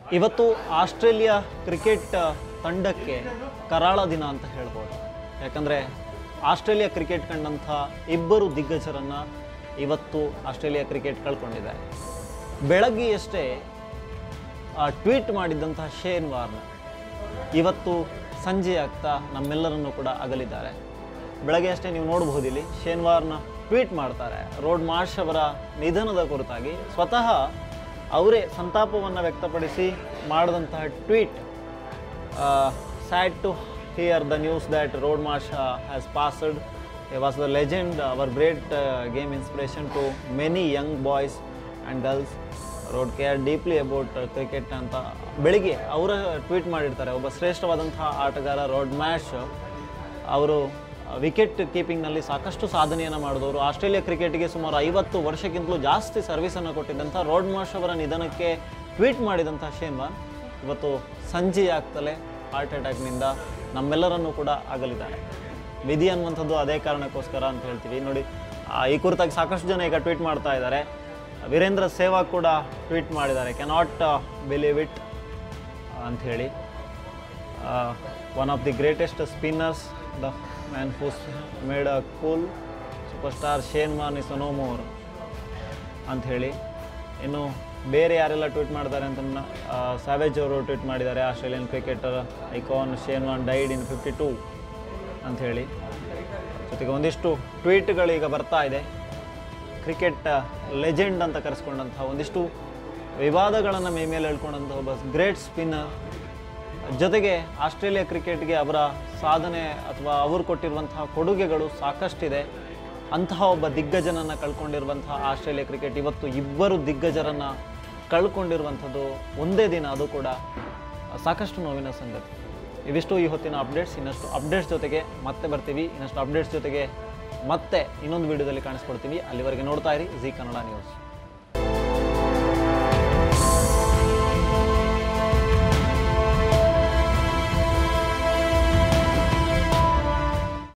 ಇವತ್ತು Australia cricket ತಂಡಕ್ಕೆ ಕರಾಳ ದಿನ ಅಂತ ಹೇಳ್ಬೋದು ಯಾಕಂದರೆ ಆಸ್ಟ್ರೇಲಿಯಾ ಕ್ರಿಕೆಟ್ ಕಂಡಂಥ ಇಬ್ಬರು ದಿಗ್ಗಜರನ್ನು ಇವತ್ತು ಆಸ್ಟ್ರೇಲಿಯಾ ಕ್ರಿಕೆಟ್ ಕಳ್ಕೊಂಡಿದೆ ಬೆಳಗ್ಗೆಯಷ್ಟೇ ಟ್ವೀಟ್ ಮಾಡಿದ್ದಂತಹ ಶೇನ್ ವಾರ್ನ್ ಇವತ್ತು ಸಂಜೆ ಆಗ್ತಾ ನಮ್ಮೆಲ್ಲರನ್ನು ಕೂಡ ಅಗಲಿದ್ದಾರೆ ಬೆಳಗ್ಗೆ ಅಷ್ಟೇ ನೀವು ನೋಡಬಹುದು ಇಲ್ಲಿ ಶೇನ್ ವಾರ್ನ್ ಟ್ವೀಟ್ ಮಾಡ್ತಾರೆ ರೋಡ್ ಮಾರ್ಷ್ ಅವರ ನಿಧನದ ಕುರಿತಾಗಿ ಸ್ವತಃ ಅವರೇ ಸಂತಾಪವನ್ನು ವ್ಯಕ್ತಪಡಿಸಿ ಮಾಡಿದಂತಹ tweet sad to hear the news that Rod Marsh has passed was the legend our great game inspiration to many young boys and girls Rod care deeply about cricket ಅಂತ ಬೆಳಿಗ್ಗೆ ಅವರ ಟ್ವೀಟ್ ಮಾಡಿರ್ತಾರೆ ಒಬ್ಬ ಶ್ರೇಷ್ಠವಾದಂತಹ ಆಟಗಾರ ರೋಡ್ ಮ್ಯಾಶ್ ಅವರು wicket ಕೀಪಿಂಗ್ನಲ್ಲಿ ಸಾಕಷ್ಟು ಸಾಧನೆಯನ್ನು ಮಾಡಿದವರು ಆಸ್ಟ್ರೇಲಿಯಾ ಕ್ರಿಕೆಟ್ಗೆ ಸುಮಾರು ಐವತ್ತು ವರ್ಷಕ್ಕಿಂತಲೂ ಜಾಸ್ತಿ ಸರ್ವಿಸನ್ನು ಕೊಟ್ಟಿದ್ದಂಥ ರೋಡ್ ಮಾರ್ಷ್ ಅವರ ನಿಧನಕ್ಕೆ ಟ್ವೀಟ್ ಮಾಡಿದಂಥ ಶೇನ್ವಾನ್ ಇವತ್ತು ಸಂಜೆ ಆಗ್ತಲೇ ಹಾರ್ಟ್ ಅಟ್ಯಾಕ್ನಿಂದ ನಮ್ಮೆಲ್ಲರನ್ನೂ ಕೂಡ ಅಗಲಿದ್ದಾರೆ ವಿಧಿ ಅನ್ನುವಂಥದ್ದು ಅದೇ ಕಾರಣಕ್ಕೋಸ್ಕರ ಅಂತ ಹೇಳ್ತೀವಿ ನೋಡಿ ಆ, ಈ ಕುರಿತಾಗಿ ಸಾಕಷ್ಟು ಜನ ಈಗ ಟ್ವೀಟ್ ಮಾಡ್ತಾ ಇದ್ದಾರೆ ವೀರೇಂದ್ರ ಸೇವಾಗ್ ಕೂಡ ಟ್ವೀಟ್ ಮಾಡಿದ್ದಾರೆ ಕೆನಾಟ್ ಬಿಲೀವ್ ಇಟ್ ಅಂಥೇಳಿ one of the greatest spinners the man who's made a cool super star Shane man is no more ಅಂಥೇಳಿ ಇನ್ನು ಬೇರೆ ಯಾರೆಲ್ಲ ಟ್ವೀಟ್ ಮಾಡ್ತಾರೆ ಅಂತ ಸ್ಯಾವೇಜ್ ಅವರು ಟ್ವೀಟ್ ಮಾಡಿದ್ದಾರೆ Australian cricketer icon Shane Warne died in fifty two ಅಂಥೇಳಿ ಜೊತೆಗೆ ಒಂದಿಷ್ಟು ಟ್ವೀಟ್ಗಳು ಈಗ ಬರ್ತಾ ಇದೆ ಕ್ರಿಕೆಟ್ ಲೆಜೆಂಡ್ ಅಂತ ಕರೆಸ್ಕೊಂಡಂಥ ಒಂದಿಷ್ಟು ವಿವಾದಗಳನ್ನು ಮೈ ಮೇಲೆ ಹೇಳ್ಕೊಂಡಂಥ ಒಬ್ಬ ಗ್ರೇಟ್ ಸ್ಪಿನ್ನರ್ ಜೊತೆಗೆ ಆಸ್ಟ್ರೇಲಿಯಾ ಕ್ರಿಕೆಟ್ಗೆ ಅವರ ಸಾಧನೆ ಅಥವಾ ಅವರು ಕೊಟ್ಟಿರುವಂತಹ ಕೊಡುಗೆಗಳು ಸಾಕಷ್ಟಿದೆ ಅಂತಹ ಒಬ್ಬ ದಿಗ್ಗಜನನ್ನು ಕಳ್ಕೊಂಡಿರುವಂತಹ ಆಸ್ಟ್ರೇಲಿಯಾ ಕ್ರಿಕೆಟ್ ಇವತ್ತು ಇಬ್ಬರು ದಿಗ್ಗಜರನ್ನು ಕಳ್ಕೊಂಡಿರುವಂಥದ್ದು ಒಂದೇ ದಿನ ಅದು ಕೂಡ ಸಾಕಷ್ಟು ನೋವಿನ ಸಂಗತಿ ಇವಿಷ್ಟು ಈ ಹೊತ್ತಿನ ಅಪ್ಡೇಟ್ಸ್ ಇನ್ನಷ್ಟು ಅಪ್ಡೇಟ್ಸ್ ಜೊತೆಗೆ ಮತ್ತೆ ಬರ್ತೀವಿ ಇನ್ನಷ್ಟು ಅಪ್ಡೇಟ್ಸ್ ಜೊತೆಗೆ ಮತ್ತೆ ಇನ್ನೊಂದು ವಿಡಿಯೋದಲ್ಲಿ ಕಾಣಿಸ್ಕೊಡ್ತೀವಿ ಅಲ್ಲಿವರೆಗೆ ನೋಡ್ತಾ ಇರಿ ಜಿ ಕನ್ನಡ ನ್ಯೂಸ್